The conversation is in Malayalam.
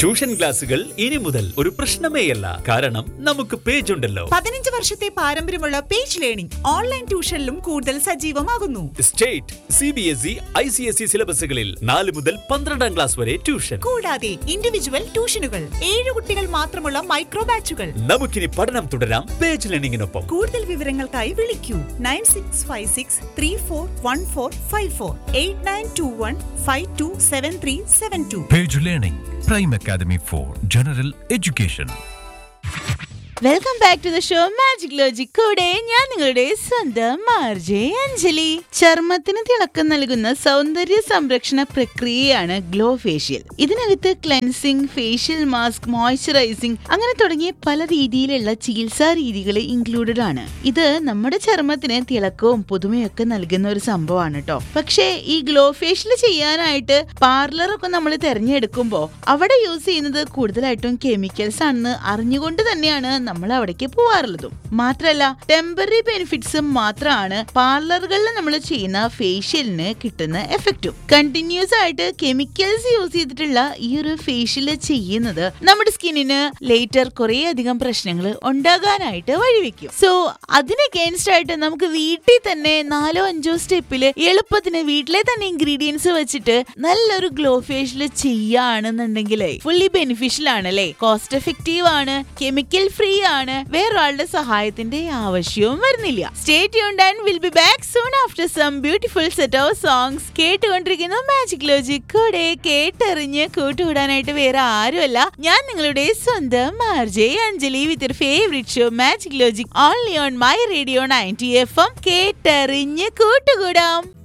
ട്യൂഷൻ ക്ലാസുകൾ ഇനി മുതൽ ഒരു പ്രശ്നമേയല്ല കാരണം നമുക്ക് പേജ് ഉണ്ടല്ലോ പതിനഞ്ച് വർഷത്തെ പാരമ്പര്യമുള്ള പേജ് ലേണിംഗ് ഓൺലൈൻ ട്യൂഷനിലും കൂടുതൽ സജീവമാകുന്നു state C B S E I C S E സിലബസുകളിൽ നാല് മുതൽ പന്ത്രണ്ടാം ക്ലാസ് വരെ ട്യൂഷൻ കൂടാതെ ഇൻഡിവിജ്വൽ ട്യൂഷനുകൾ ഏഴ് കുട്ടികൾ മാത്രമുള്ള മൈക്രോ ബാച്ചുകൾ നമുക്കിനി പഠനം തുടരാം പേജ് ലേണിംഗിനൊപ്പം കൂടുതൽ വിവരങ്ങൾക്കായി വിളിക്കൂ nine six five six three four one four five four eight nine two one five two seven three seven two Page Learning, Prime Academy for General Education. Welcome back to the show magic logic കൂടെ ഞാൻ നിങ്ങളുടെ സ്വന്തം മാർജെ അഞ്ജലി ചർമ്മത്തിന് തിളക്കം നൽകുന്ന സൗന്ദര്യ സംരക്ഷണ പ്രക്രിയയാണ് ഗ്ലോ ഫേഷ്യൽ ഇതിനകത്ത് ക്ലെൻസിങ് ഫേഷ്യൽ മാസ്ക് മോയ്സ്ചറൈസിംഗ് അങ്ങനെ തുടങ്ങിയ പല രീതിയിലുള്ള ചികിത്സാ രീതികൾ ഇൻക്ലൂഡഡ് ആണ് ഇത് നമ്മുടെ ചർമ്മത്തിന് തിളക്കവും പുതുമയൊക്കെ നൽകുന്ന ഒരു സംഭവമാണ് കേട്ടോ പക്ഷേ ഈ ഗ്ലോ ഫേഷ്യൽ ചെയ്യാനായിട്ട് പാർലറൊക്കെ നമ്മൾ തിരഞ്ഞെടുക്കുമ്പോൾ അവിടെ യൂസ് ചെയ്യുന്നത് കൂടുതലായിട്ടും കെമിക്കൽസ് ആണെന്ന് അറിഞ്ഞുകൊണ്ട് തന്നെയാണ് നമ്മൾ അവിടേക്ക് പോവാറുള്ളതും മാത്രല്ല ടെമ്പററി ബെനിഫിറ്റ്സ് മാത്രമാണ് പാർലറുകളിൽ നമ്മൾ ചെയ്യുന്ന ഫേഷ്യലിന് കിട്ടുന്ന എഫക്റ്റും കണ്ടിന്യൂസ് ആയിട്ട് കെമിക്കൽസ് യൂസ് ചെയ്തിട്ടുള്ള ഈ ഒരു ഫേഷ്യൽ ചെയ്യുന്നത് നമ്മുടെ സ്കിന്നിന് ലേറ്റർ കുറേ അധികം പ്രശ്നങ്ങൾ ഉണ്ടാകാനായിട്ട് വഴിവെക്കും സോ അതിന് അഗേൻസ്റ്റ് ആയിട്ട് നമുക്ക് വീട്ടിൽ തന്നെ നാലോ അഞ്ചോ സ്റ്റെപ്പില് എളുപ്പത്തിന് വീട്ടിലെ തന്നെ ഇൻഗ്രീഡിയൻസ് വെച്ചിട്ട് നല്ലൊരു ഗ്ലോ ഫേഷ്യൽ ചെയ്യുകയാണെന്നുണ്ടെങ്കിൽ ഫുള്ളി ബെനിഫിഷ്യൽ ആണ് അല്ലേ കോസ്റ്റ് എഫക്റ്റീവ് ആണ് കെമിക്കൽ ഫ്രീ ആണ് വേറൊരാളുടെ സഹായത്തിന്റെ ആവശ്യവും വരുന്നില്ല സ്റ്റേറ്റ് യൂൺ and will be back soon after some beautiful set of songs കേട്ടുകൊണ്ടിരിക്കുന്ന മാജിക് ലോജിക് കൂടെ കേട്ടെറിഞ്ഞ് കൂട്ടുകൂടാനായിട്ട് വേറെ ആരുമല്ല ഞാൻ നിങ്ങളുടെ സ്വന്തം R J Anjali with favourite show magic logic only on my radio ninety F M കേട്ടെറിഞ്ഞ് കൂട്ടുകൂടാം